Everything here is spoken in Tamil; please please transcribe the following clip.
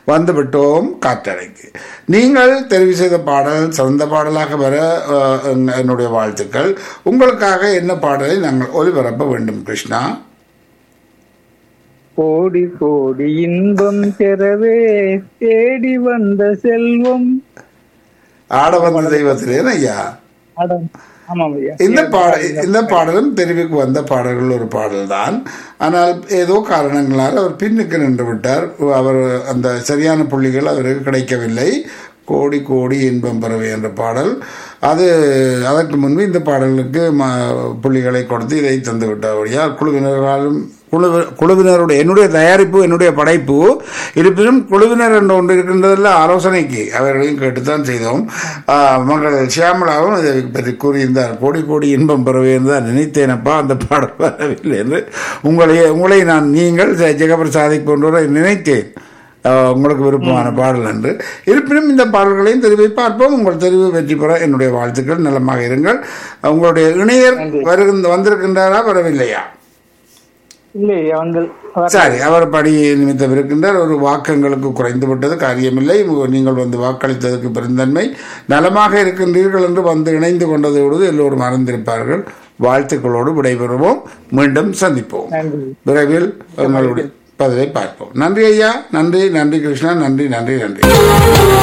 வந்துவிட்டோம் காற்றலைக்கு நீங்கள் தெரிவு செய்த பாடல் சிறந்த பாடலாக வர அஹ், என்- என்னுடைய வாழ்த்துக்கள் உங்களுக்காக என்ன பாடலை நாங்கள் ஒளிபரப்ப வேண்டும் கிருஷ்ணா கோடி கோடி இன்பம் பெறவே தேடி வந்த செல்வம் ஆட வந்த தெய்வத்திலே ஐயா அடம். ஆமாம் ஐயா இந்த பாட இந்த பாடலும் தெரிவுக்கு வந்த பாடல்கள் ஒரு பாடல்தான் ஆனால் ஏதோ காரணங்களால் அவர் பின்னுக்கு நின்று விட்டார் அவர் அந்த சரியான புள்ளிகள் அவருக்கு கிடைக்கவில்லை கோடி கோடி இன்பம் பறவை என்ற பாடல் அது அதற்கு முன்பு இந்த பாடலுக்கு ம புள்ளிகளை கொடுத்து இதை தந்து விட்டார் குழுவினர்களாலும் குழு குழுவினருடைய என்னுடைய தயாரிப்பு என்னுடைய படைப்பு இருப்பினும் குழுவினர் என்று ஒன்று இருக்கின்றதில் ஆலோசனைக்கு அவர்களையும் கேட்டுத்தான் செய்தோம் ஆஹ், மகள் சியாமலாவும் இதை பற்றி கூறியிருந்தார் கோடி கோடி இன்பம் பெறவேன் தான் நினைத்தேனப்பா அந்த பாடல் வரவில்லை என்று உங்களை உங்களை நான் நீங்கள் ஜெகபிரசாதை போன்றவரை நினைத்தேன் ஆஹ், உங்களுக்கு விருப்பமான பாடல் என்று இருப்பினும் இந்த பாடல்களையும் தெரிவி பார்ப்போம் உங்கள் தெரிவு வெற்றி பெற என்னுடைய வாழ்த்துக்கள் நலமாக இருங்கள் உங்களுடைய இணையர் வருகின்ற வந்திருக்கின்றாரா வரவில்லையா இல்லை ஐயா வந்து சரி அவர் பணி நிமித்தம் இருக்கின்றார் ஒரு வாக்கங்களுக்கு குறைந்து விட்டது காரியமில்லை உங்க- நீங்கள் வந்து வாக்களித்ததற்கு பெருந்தன்மை நலமாக இருக்கின்றீர்கள் என்று வந்து இணைந்து கொண்டதோடு எல்லோரும் அறிந்திருப்பார்கள் வாழ்த்துக்களோடு விடைபெறுவோம் மீண்டும் சந்திப்போம் நன்றி விரைவில் உங்களுடைய பதிலை பார்ப்போம் நன்றி ஐயா நன்றி நன்றி கிருஷ்ணா நன்றி நன்றி நன்றி